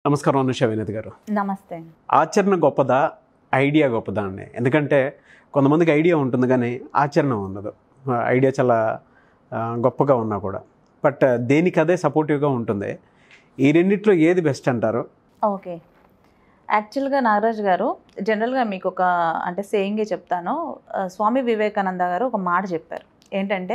నమస్కారం అనుష వినోద్ గారు నమస్తే ఆచరణ గొప్పదా ఐడియా గొప్పదా అండి ఎందుకంటే కొంతమందికి ఐడియా ఉంటుంది కానీ ఆచరణ ఉండదు ఆ, ఐడియా చాలా ఆ, గొప్పగా ఉన్నా కూడా బట్ దేనికి అదే సపోర్టివ్గా ఉంటుంది ఈ రెండిట్లో ఏది బెస్ట్ అంటారు ఓకే యాక్చువల్గా నాగరాజ్ గారు జనరల్గా మీకు ఒక అంటే సేయింగే చెప్తాను ఆ, స్వామి వివేకానంద గారు ఒక మాట చెప్పారు ఏంటంటే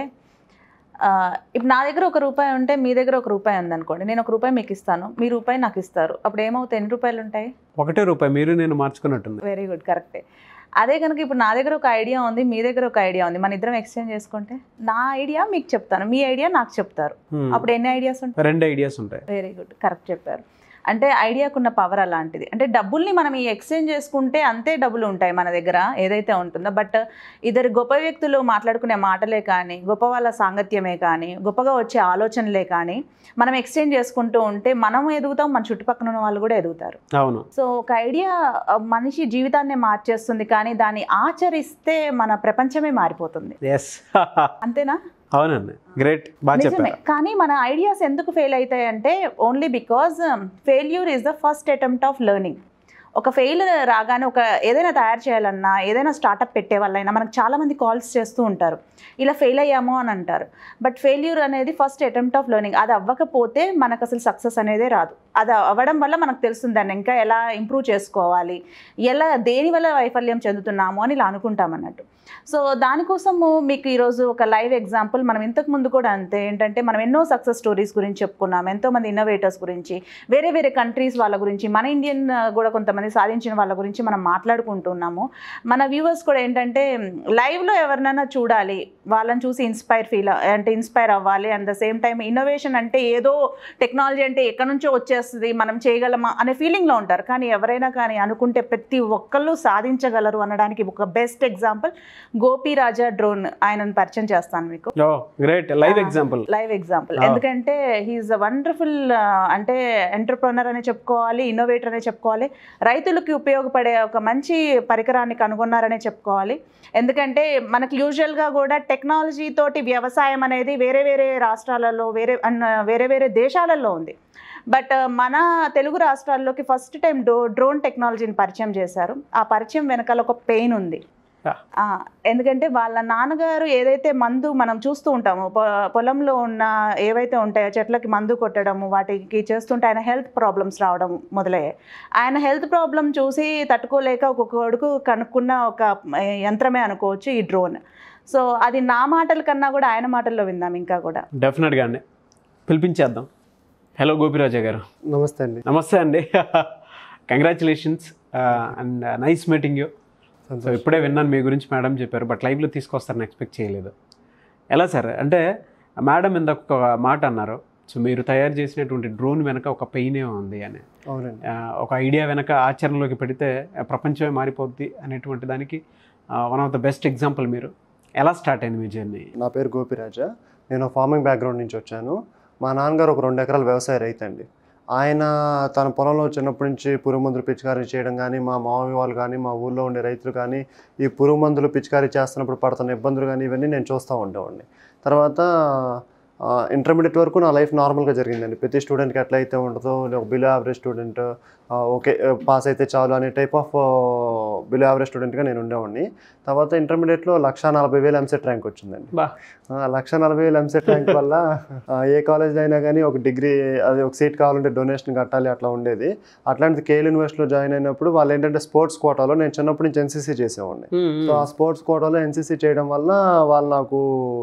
ఆ, ఇప్పుడు నా దగ్గర ఒక రూపాయి ఉంటే మీ దగ్గర ఒక రూపాయి ఉందనుకోండి నేను ఒక రూపాయి మీకు ఇస్తాను మీ రూపాయి నాకు ఇస్తారు అప్పుడు ఏమవుతాయి ఎన్ని రూపాయలు ఉంటాయి ఒకటే రూపాయి మీరు నేను మార్చుకున్నట్టుంది వెరీ గుడ్ కరెక్టే అదే కనుక ఇప్పుడు నా దగ్గర ఒక ఐడియా ఉంది మీ దగ్గర ఒక ఐడియా ఉంది మన ఇద్దరం ఎక్స్చేంజ్ చేసుకుంటే నా ఐడియా మీకు చెప్తాను మీ ఐడియా నాకు చెప్తారు Hmm. అప్పుడు ఎన్ని ఐడియాస్ ఉంటాయి రెండు ఐడియాస్ ఉంటాయి వెరీ గుడ్ కరెక్ట్ చెప్పారు అంటే ఐడియాకున్న పవర్ అలాంటిది అంటే డబ్బుల్ని మనం ఈ ఎక్స్చేంజ్ చేసుకుంటే అంతే డబ్బులు ఉంటాయి మన దగ్గర ఏదైతే ఉంటుందో బట్ ఇద్దరు గొప్ప వ్యక్తులు మాట్లాడుకునే మాటలే కానీ గొప్ప వాళ్ళ సాంగత్యమే కానీ గొప్పగా వచ్చే ఆలోచనలే కానీ మనం ఎక్స్చేంజ్ చేసుకుంటూ ఉంటే మనం ఎదుగుతాం మన చుట్టుపక్కల ఉన్న వాళ్ళు కూడా ఎదుగుతారు అవును సో ఒక ఐడియా ఆ, మనిషి జీవితాన్ని మార్చేస్తుంది కానీ దాన్ని ఆచరిస్తే మన ప్రపంచమే మారిపోతుంది ఎస్ అంతేనా అవునండి గ్రేట్ బాగా నిజమే చెప్పారు కానీ మన ఐడియాస్ ఎందుకు ఫెయిల్ అవుతాయి అంటే only because failure is the first attempt of learning ఒక ఫెయిల్ రాగానే ఒక ఏదైనా తయారు చేయాలన్నా ఏదైనా స్టార్టప్ పెట్టే వాళ్ళైనా మనకు చాలామంది కాల్స్ చేస్తూ ఉంటారు ఇలా ఫెయిల్ అయ్యాము అని అంటారు బట్ ఫెయిల్యూర్ అనేది ఫస్ట్ అటెంప్ట్ ఆఫ్ లెర్నింగ్ అది అవ్వకపోతే మనకు అసలు సక్సెస్ అనేదే రాదు అది అవ్వడం వల్ల మనకు తెలుస్తుంది దాన్ని ఇంకా ఎలా ఇంప్రూవ్ చేసుకోవాలి ఎలా దేని వల్ల వైఫల్యం చెందుతున్నాము అని ఇలా అనుకుంటాం అన్నట్టు సో దానికోసము మీకు ఈరోజు ఒక లైవ్ ఎగ్జాంపుల్ మనం ఇంతకు ముందు కూడా అంతే ఏంటంటే మనం ఎన్నో సక్సెస్ స్టోరీస్ గురించి చెప్పుకున్నాం ఎంతోమంది ఇన్నోవేటర్స్ గురించి వేరే వేరే కంట్రీస్ వాళ్ళ గురించి మన ఇండియన్ కూడా కొంతమంది సాధించిన వాళ్ళ గురించి మనం మాట్లాడుకుంటున్నాము మన వ్యూవర్స్ కూడా ఏంటంటే లైవ్లో ఎవరినైనా చూడాలి వాళ్ళని చూసి ఇన్స్పైర్ ఫీల్ అంటే ఇన్స్పైర్ అవ్వాలి at the same time innovation అంటే ఏదో టెక్నాలజీ అంటే ఎక్కడి నుంచో వచ్చేస్తుంది మనం చేయగలమా అనే ఫీలింగ్లో ఉంటారు కానీ ఎవరైనా కానీ అనుకుంటే ప్రతి ఒక్కళ్ళు సాధించగలరు అనడానికి ఒక best example Gopi Raja drone ఆయనను పరిచయం చేస్తాను మీకు ఓ great live example live example Ah. ఎందుకంటే హీఈస్ అ వండర్ఫుల్ అంటే ఎంటర్ప్రనర్ అనే చెప్పుకోవాలి ఇన్నోవేటర్ అనే చెప్పుకోవాలి రైతులకి ఉపయోగపడే ఒక మంచి పరికరాన్ని కనుగొన్నారనే చెప్పుకోవాలి ఎందుకంటే మనకు యూజువల్గా కూడా టెక్నాలజీ తోటి వ్యవసాయం అనేది వేరే వేరే రాష్ట్రాలలో వేరే అన్న వేరే వేరే దేశాలలో ఉంది బట్ మన తెలుగు రాష్ట్రాల్లోకి ఫస్ట్ టైం డో డ్రోన్ టెక్నాలజీని పరిచయం చేశారు ఆ పరిచయం వెనకాల ఒక పెయిన్ ఉంది Yeah. ఆ, ఎందుకంటే వాళ్ళ నాన్నగారు ఏదైతే మందు మనం చూస్తూ ఉంటాము పొ- పొలంలో ఉన్న ఏవైతే ఉంటాయో చెట్లకి మందు కొట్టడము వాటికి చేస్తుంటే ఆయన హెల్త్ ప్రాబ్లమ్స్ రావడం మొదలయ్యాయి ఆయన హెల్త్ ప్రాబ్లం చూసి తట్టుకోలేక ఒక కొడుకు కనుక్కున్న ఒక ఆ, యంత్రమే అనుకోవచ్చు ఈ డ్రోన్ సో అది నా మాటల కన్నా కూడా ఆయన మాటల్లో విందాం ఇంకా కూడా డెఫినెట్గా అండి పిలిపించేద్దాం హలో గోపిరాజా గారు నమస్తే అండి నమస్తే అండి congratulations and nice meeting you so సంతోషం ఇప్పుడే విన్నాను మీ గురించి మేడం చెప్పారు బట్ లైవ్లో తీసుకొస్తారని ఎక్స్పెక్ట్ చేయలేదు ఎలా సార్ అంటే మేడం ఇందాక ఒక మాట అన్నారు సో మీరు తయారు చేసినటువంటి డ్రోన్ వెనక ఒక పెయినే ఉంది అని అవునండి ఆ, ఒక ఐడియా వెనక ఆచరణలోకి పెడితే ఆ, ప్రపంచమే మారిపోద్ది అనేటువంటి దానికి one of the best example మీరు ఎలా స్టార్ట్ అయింది మీ జర్నీ నా పేరు గోపిరాజ నేను ఫార్మింగ్ బ్యాక్గ్రౌండ్ నుంచి వచ్చాను మా నాన్నగారు ఒక రెండు ఎకరాల వ్యవసాయ రైతు అండి ఆయన తన పొలంలో చిన్నప్పటి నుంచి పురుగు మందులు పిచికారీ చేయడం కానీ మా మామయ్య వాళ్ళు కానీ మా ఊళ్ళో ఉండే రైతులు కానీ ఈ పురుగు మందులు పిచికారీ చేస్తున్నప్పుడు పడుతున్న ఇబ్బందులు కానీ ఇవన్నీ నేను చూస్తూ ఉండేవాడిని తర్వాత ఇంటర్మీడియట్ వరకు నా లైఫ్ నార్మల్గా జరిగిందండి ప్రతి స్టూడెంట్కి ఎట్లా అయితే ఉంటుందో ఒక below average student okay pass అయితే చాలు అనే టైప్ ఆఫ్ బిలో యావరేజ్ స్టూడెంట్గా నేను ఉండేవాడిని తర్వాత ఇంటర్మీడియట్లో లక్ష నలభై వేలు ఎంసెట్ ర్యాంక్ వచ్చిందండి బా ఆ, లక్ష నలభై వేలు ఎంసెట్ ర్యాంక్ వల్ల ఆ, ఏ కాలేజ్లో అయినా కానీ ఒక డిగ్రీ అది ఒక సీట్ కావాలంటే డొనేషన్ కట్టాలి అట్లా ఉండేది అట్లాంటిది కేఎల్ యూనివర్సిటీలో జాయిన్ అయినప్పుడు వాళ్ళు ఏంటంటే స్పోర్ట్స్ కోటాలో నేను చిన్నప్పటి నుంచి ఎన్సీసీ చేసేవాడిని సో ఆ స్పోర్ట్స్ కోటాలో ఎన్సీసీ చేయడం వల్ల వాళ్ళు నాకు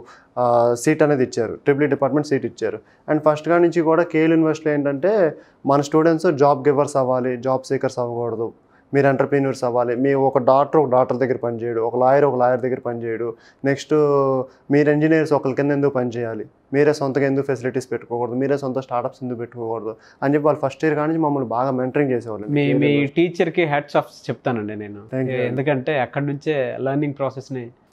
సీట్ అనేది ఇచ్చారు ట్రిపుల్ డిపార్ట్మెంట్ సీట్ ఇచ్చారు అండ్ ఫస్ట్ గా నుంచి కూడా కేఎల్ యూనివర్సిటీలో ఏంటంటే మన స్టూడెంట్స్ జాబ్ గివర్స్ అవ్వాలి జాబ్ సీకర్స్ అవ్వకూడదు మీరు ఎంటర్ప్రీన్యూర్స్ అవ్వాలి మీ ఒక డాక్టర్ ఒక డాక్టర్ దగ్గర పనిచేయడు ఒక లాయర్ ఒక లాయర్ దగ్గర పనిచేయడు నెక్స్ట్ మీరు ఇంజనీర్స్ ఒకరి కింద ఎందుకు పనిచేయాలి మీరే సొంతగా ఎందుకు ఫెసిలిటీస్ పెట్టుకోకూడదు మీరే సొంత స్టార్టప్స్ ఎందుకు పెట్టుకోకూడదు అని చెప్పి వాళ్ళు ఫస్ట్ ఇయర్ కానీ మమ్మల్ని బాగా మెంటరింగ్ చేసేవాళ్ళు మీ మీ టీచర్కి హ్యాట్స్ ఆఫ్ చెప్తానండి నేను Thank you. ఎందుకంటే అక్కడి నుంచే లెర్నింగ్ ప్రాసెస్ని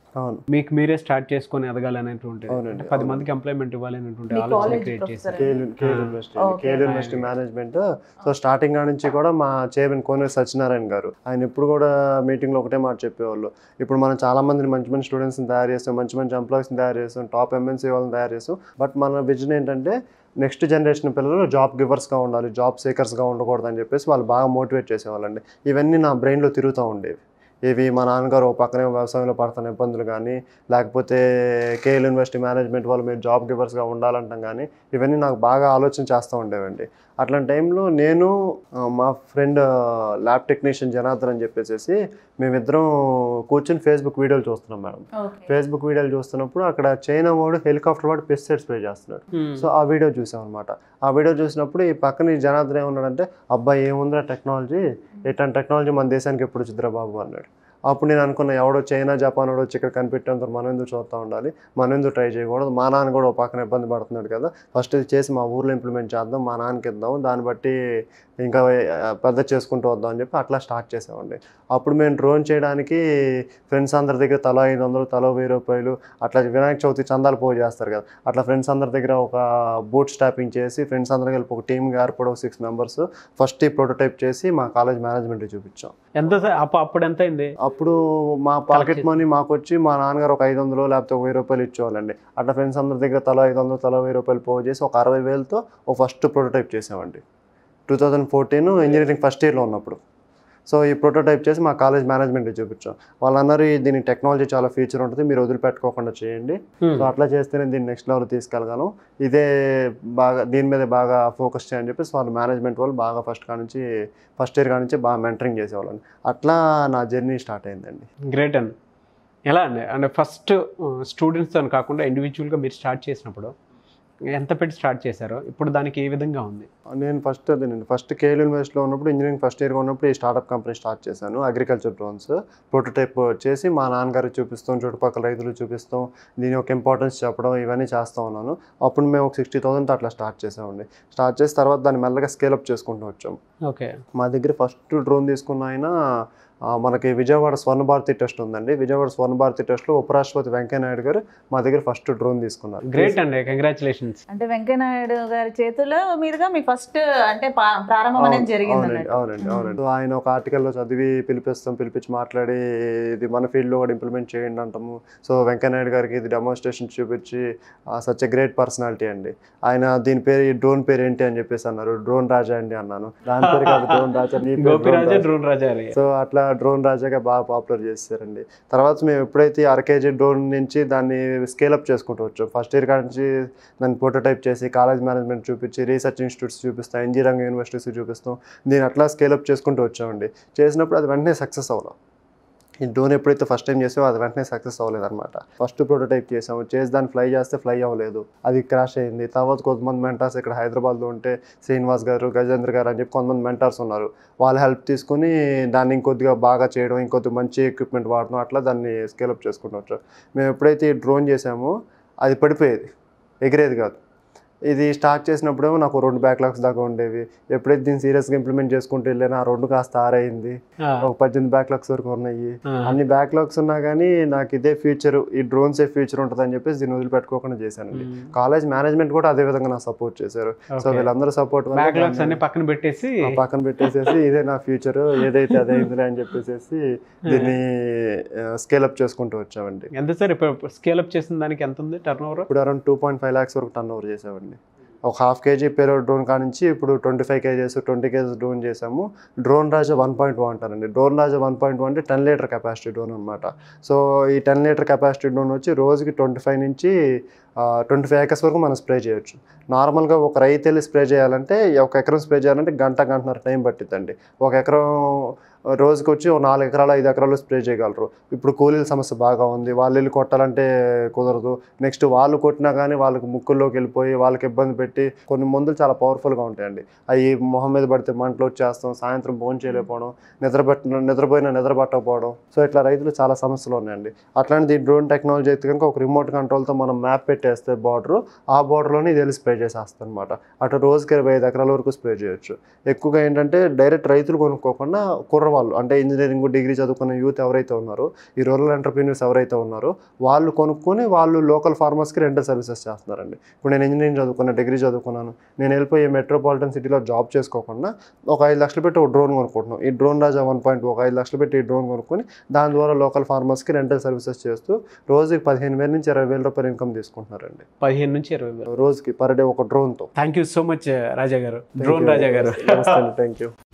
అవును మీకు మీరే స్టార్ట్ చేసుకొని ఎదగాలి అనేటువంటి అవునండి, అంటే పది అవును. మందికి ఎంప్లాయ్మెంట్ ఇవ్వాలి అనేటువంటి మీ ఆలోచన college క్రియేట్ professor చేశారు KL KL Ah. University Okay. KL university management so starting కాడ నుంచి కూడా మా చైర్మన్ కోనేరు సత్యనారాయణ గారు ఆయన ఎప్పుడు కూడా మీటింగ్లో ఒకటే మాట చెప్పేవాళ్ళు ఇప్పుడు మనం చాలా మందిని మంచి మంచి స్టూడెంట్స్ని తయారు చేస్తాం మంచి మంచి ఎంప్లాయీస్ని తయారు చేస్తాం టాప్ ఎంఎన్సీ వాళ్ళని తయారు చేస్తాం బట్ మన విజన్ ఏంటంటే నెక్స్ట్ జనరేషన్ పిల్లలు జాబ్ గివర్స్గా ఉండాలి జాబ్ సేకర్స్గా ఉండకూడదు అని చెప్పేసి వాళ్ళు బాగా మోటివేట్ చేసేవాళ్ళండి ఇవన్నీ నా బ్రెయిన్లో తిరుగుతూ ఉండేవి ఇవి మా నాన్నగారు ఓ పక్కనే వ్యవసాయంలో పడుతున్న ఇబ్బందులు కానీ లేకపోతే కేఎల్ యూనివర్సిటీ మేనేజ్మెంట్ వాళ్ళు మీరు జాబ్ గివర్స్గా ఉండాలంటాం కానీ ఇవన్నీ నాకు బాగా ఆలోచన చేస్తూ ఉండేవండి అట్లాంటి టైంలో నేను ఆ, మా ఫ్రెండ్ ల్యాబ్ టెక్నీషియన్ జనార్దన్ అని చెప్పేసి మేమిద్దరం కూర్చొని ఫేస్బుక్ వీడియోలు చూస్తున్నాం మేడం ఓకే ఫేస్బుక్ వీడియోలు చూస్తున్నప్పుడు అక్కడ చైనా వాడు హెలికాప్టర్ వాడు పెస్టిసైడ్ స్ప్రే చేస్తున్నాడు సో ఆ వీడియో చూసాం అనమాట ఆ వీడియో చూసినప్పుడు ఈ పక్కన ఈ జనార్దన్ ఏమన్నాడంటే అబ్బాయి ఏముందిరా టెక్నాలజీ ఇట్లాంటి టెక్నాలజీ మన దేశానికి ఎప్పుడు వచ్చిద్దిరా బాబు అన్నాడు అప్పుడు నేను అనుకున్న ఎవడో చైనా జపాన్ వాడు వచ్చి ఇక్కడ కనిపెట్టేంత మనం ఎందుకు చూస్తూ ఉండాలి మనం ఎందుకు ట్రై చేయకూడదు మా నాన్న కూడా ఒక పక్కన ఇబ్బంది పడుతున్నాడు కదా ఫస్ట్ ఇది చేసి మా ఊర్లో ఇంప్లిమెంట్ చేద్దాం మా నాన్నకి ఇద్దాం దాన్ని బట్టి ఇంకా ఆ, పెద్ద చేసుకుంటూ వద్దాం అని చెప్పి అట్లా స్టార్ట్ చేసామండి అప్పుడు మేము డ్రోన్ చేయడానికి ఫ్రెండ్స్ అందరి దగ్గర తలో ఐదు వందలు తలో వెయ్యి రూపాయలు అట్లా వినాయక చవితి చందాలు పోగు చేస్తారు కదా అట్లా ఫ్రెండ్స్ అందరి దగ్గర ఒక బూట్ స్టాపింగ్ చేసి ఫ్రెండ్స్ అందరు కలిపి ఒక టీమ్గా ఏర్పడి ఒక సిక్స్ మెంబర్స్ ఫస్ట్ ఈ ప్రోటోటైప్ చేసి మా కాలేజ్ మేనేజ్మెంట్ చూపించాం ఎంత సా- అప్పు- అప్పుడు ఎంత అయింది అప్పుడు మా పాకెట్ చేసి- మనీ మాకు వచ్చి మా నాన్నగారు ఒక ఐదు వందలు లేకపోతే ఒక వెయ్యి రూపాయలు ఇచ్చేవాళ్ళండి అట్లా ఫ్రెండ్స్ అందరి దగ్గర తలో ఐదు వందలు తలో వెయ్యి రూపాయలు పోగు చేసి ఒక అరవై వేలతో ఒక ఫస్ట్ ప్రోటోటైప్ చేసామండి two thousand fourteen engineering first ఇయర్లో ఉన్నప్పుడు సో ఈ ప్రోటోటైప్ చేసి మా కాలేజ్ మేనేజ్మెంట్ చూపించాం వాళ్ళు అన్నారు "ఈ దీని టెక్నాలజీ చాలా ఫ్యూచర్ ఉంటుంది మీరు వదిలిపెట్టుకోకుండా చేయండి సో అట్లా చేస్తేనే దీన్ని నెక్స్ట్ లెవెల్ తీసుకెళ్ళగలం ఇదే బాగా దీని మీద బాగా ఫోకస్ చేయని చెప్పేసి వాళ్ళు మేనేజ్మెంట్ వాళ్ళు బాగా ఫస్ట్ కాడ నుంచి ఫస్ట్ ఇయర్ కాడ నుంచి బాగా మెంటరింగ్ చేసేవాళ్ళండి అట్లా నా జర్నీ స్టార్ట్ అయిందండి గ్రేట్ అండి ఎలా అండి అంటే ఫస్ట్ స్టూడెంట్స్తో కాకుండా ఇండివిజువల్గా మీరు స్టార్ట్ చేసినప్పుడు ఎంత పెట్టి స్టార్ట్ చేశారో ఇప్పుడు దానికి ఏ విధంగా ఉంది నేను ఫస్ట్ అదేనండి ఫస్ట్ కేఎల్ యూనివర్సిటీలో ఉన్నప్పుడు ఇంజనీరింగ్ ఫస్ట్ ఇయర్గా ఉన్నప్పుడు ఈ స్టార్టప్ కంపెనీ స్టార్ట్ చేశాను అగ్రికల్చర్ డ్రోన్స్ ప్రోటోటైప్ చేసి మా నాన్నగారికి చూపిస్తాం చుట్టుపక్కల రైతులు చూపిస్తాం దీని యొక్క ఇంపార్టెన్స్ చెప్పడం ఇవన్నీ చేస్తూ ఉన్నాను అప్పుడు మేము ఒక సిక్స్టీ థౌసండ్ అట్లా స్టార్ట్ చేసామండి స్టార్ట్ చేసి తర్వాత దాన్ని మెల్లగా స్కేలప్ చేసుకుంటూ వచ్చాం ఓకే మా దగ్గర ఫస్ట్ డ్రోన్ తీసుకున్న ఆయన ఆ, మనకి విజయవాడ స్వర్ణ భారతి టెస్ట్ ఉందండి విజయవాడ స్వర్ణ భారతి టెస్ట్లో ఉపరాష్ట్రపతి వెంకయ్య నాయుడు గారు మా దగ్గర ఫస్ట్ డ్రోన్ తీసుకున్నారు గ్రేట్ అండి కంగ్రాచులేషన్స్ అంటే వెంకయ్యనాయుడు గారి చేతుల మీదుగా మీ ఫస్ట్ అంటే పా- ప్రారంభం అనేది జరిగింది అవునండి అన్నట్టు అవునండి అవునండి సో ఆయన ఒక ఆర్టికల్లో చదివి పిలిపిస్తాం పిలిపించి మాట్లాడి ఇది మన ఫీల్డ్లో కూడా ఇంప్లిమెంట్ చేయండి అంటాము సో వెంకయ్యనాయుడు గారికి ఇది డెమోన్స్ట్రేషన్ చూపించి సచ్ ఎ గ్రేట్ పర్సనాలిటీ అండి ఆయన దీని పేరు ఈ డ్రోన్ పేరు ఏంటి అని చెప్పేసి అన్నారు డ్రోన్ రాజా అండి అన్నాను దాని పేరు కాదు డ్రోన్ రాజా నీ పేరు గోపి డ్రోన్ రాజా రాజా. డ్రోన్ రాజా రే. సో అట్లా డ్రోన్ రాజాగా బాగా పాపులర్ చేశారండి తర్వాత మేము ఎప్పుడైతే ఆర్కేజీ డ్రోన్ నుంచి దాన్ని స్కేలప్ చేసుకుంటూ వచ్చాం ఫస్ట్ ఇయర్ కాడ నుంచి దాన్ని ప్రోటోటైప్ చేసి కాలేజ్ మేనేజ్మెంట్ చూపించి రీసెర్చ్ ఇన్స్టిట్యూట్స్ చూపిస్తాం ఇంజనీరింగ్ యూనివర్సిటీస్ చూపిస్తాం దీన్ని అట్లా స్కేలప్ చేసుకుంటూ వచ్చామండి చేసినప్పుడు అది వెంటనే సక్సెస్ అవ్వలేదు ఈ డ్రోన్ ఎప్పుడైతే ఫస్ట్ టైం చేసామో అది వెంటనే సక్సెస్ అవ్వలేదు అనమాట ఫస్ట్ ప్రోటోటైప్ చేసాము చేసి దాన్ని ఫ్లై చేస్తే ఫ్లై అవ్వలేదు అది క్రాష్ అయింది తర్వాత కొంతమంది మెంటార్స్ ఇక్కడ హైదరాబాద్లో ఉంటే శ్రీనివాస్ గారు గజేంద్ర గారు అని చెప్పి కొంతమంది మెంటార్స్ ఉన్నారు వాళ్ళ హెల్ప్ తీసుకుని దాన్ని ఇంకొద్దిగా బాగా చేయడం ఇంకొద్ది మంచి ఎక్విప్మెంట్ వాడడం అట్లా దాన్ని స్కేలప్ చేసుకుంటూ వచ్చాం మేము ఎప్పుడైతే ఈ డ్రోన్ చేసామో అది పడిపోయేది ఎగిరేది కాదు ఇది స్టార్ట్ చేసినప్పుడేమో నాకు రెండు బ్యాక్లాగ్స్ దాకా ఉండేవి ఎప్పుడైతే దీన్ని సీరియస్గా ఇంప్లిమెంట్ చేసుకుంటూ వెళ్ళానో ఆ రెండు కాస్త ఆరైంది ఆ, ఒక పద్దెనిమిది బ్యాక్లాగ్స్ వరకు ఉన్నాయి ఆ. అన్ని బ్యాక్లాగ్స్ ఉన్నా కానీ నాకు ఇదే ఫ్యూచర్ ఈ డ్రోన్సే ఫ్యూచర్ ఉంటుంది అని చెప్పేసి దీన్ని వదిలిపెట్టుకోకుండా చేశానండి మ్మ్. కాలేజ్ మేనేజ్మెంట్ కూడా అదే విధంగా నాకు సపోర్ట్ చేశారు సో Okay. వీళ్ళందరూ సపోర్ట్ బ్యాక్లాగ్స్ అన్ని పక్కన పెట్టేసి పక్కన పెట్టేసేసి ఇదే నా ఫ్యూచర్ ఏదైతే అదే ఇందులో అని చెప్పేసి దీన్ని స్కేల్ అప్ చేసుకుంటూ వచ్చామండి ఎంత సార్ ఇప్పుడు స్కేల్ అప్ చేసిన దానికి ఎంత ఉంది టర్న్ ఓవర్ ఇప్పుడు around two point five lakhs వరకు టర్న్ ఓవర్ చేసామండి ఒక హాఫ్ కేజీ పేరో డ్రోన్ కాడ నుంచి ఇప్పుడు twenty five KGs twenty KGs drone చేసాము drone Raja one point one అంటారండి drone Raja one point one అంటే టెన్ లీటర్ కెపాసిటీ డ్రోన్ అనమాట సో ఈ టెన్ లీటర్ కెపాసిటీ డ్రోన్ వచ్చి రోజుకి ట్వంటీ ఫైవ్ నుంచి ట్వంటీ ఫైవ్ ఏకర్స్ వరకు మనం స్ప్రే చేయొచ్చు నార్మల్గా ఒక రైతు వెళ్ళి స్ప్రే చేయాలంటే ఒక ఎకరం స్ప్రే చేయాలంటే గంట గంటన్నర టైం పట్టిద్దండి ఒక ఎకరం రోజుకి వచ్చి ఒక నాలుగు ఎకరాలు ఐదు ఎకరాలు స్ప్రే చేయగలరు ఇప్పుడు కూలీల సమస్య బాగా ఉంది వాళ్ళు వెళ్ళి కొట్టాలంటే కుదరదు నెక్స్ట్ వాళ్ళు కొట్టినా కానీ వాళ్ళకి ముక్కుల్లోకి వెళ్ళిపోయి వాళ్ళకి ఇబ్బంది పెట్టి కొన్ని మందులు చాలా పవర్ఫుల్గా ఉంటాయండి అవి మొహం మీద పడితే మంటలు వచ్చేస్తాం సాయంత్రం భోజనం చేయలేకపోవడం నిద్రపెట్టిన నిద్రపోయినా నిద్ర పట్టకపోవడం సో ఇట్లా రైతులు చాలా సమస్యలు ఉన్నాయండి అట్లాంటిది డ్రోన్ టెక్నాలజీ అయితే కనుక ఒక రిమోట్ కంట్రోల్తో మనం మ్యాప్ పెట్టేస్తే బార్డర్ ఆ బార్డర్లోనే ఇది వెళ్ళి స్ప్రే చేసేస్తాం అనమాట అటు రోజుకి ఇరవై ఐదు ఎకరాల వరకు స్ప్రే చేయొచ్చు ఎక్కువగా ఏంటంటే డైరెక్ట్ రైతులు కొనుక్కోకుండా కుర్ర పేదవాళ్ళు అంటే ఇంజనీరింగ్ డిగ్రీ చదువుకున్న యూత్ ఎవరైతే ఉన్నారో ఈ రూరల్ ఎంటర్ప్రీనియర్స్ ఎవరైతే ఉన్నారో వాళ్ళు కొనుక్కొని వాళ్ళు లోకల్ ఫార్మర్స్కి రెంటల్ సర్వీసెస్ చేస్తున్నారండి ఇప్పుడు నేను ఇంజనీరింగ్ చదువుకున్నా డిగ్రీ చదువుకున్నాను నేను వెళ్ళిపోయి మెట్రోపాలిటన్ సిటీలో జాబ్ చేసుకోకుండా ఒక ఐదు లక్షలు పెట్టి ఒక డ్రోన్ కొనుక్కుంటున్నాం ఈ డ్రోన్ రాజా వన్ పాయింట్ ఒక ఐదు లక్షలు పెట్టి ఈ డ్రోన్ కొనుక్కొని దాని ద్వారా లోకల్ ఫార్మర్స్కి రెంటల్ సర్వీసెస్ చేస్తూ రోజుకి పదిహేను వేల నుంచి ఇరవై వేల రూపాయలు ఇన్కమ్ తీసుకుంటున్నారండి పదిహేను నుంచి ఇరవై వేలు రోజుకి పర్ డే ఒక డ్రోన్తో thank you so much Raja garu drone రాజా గారు థ్యాంక్ యూ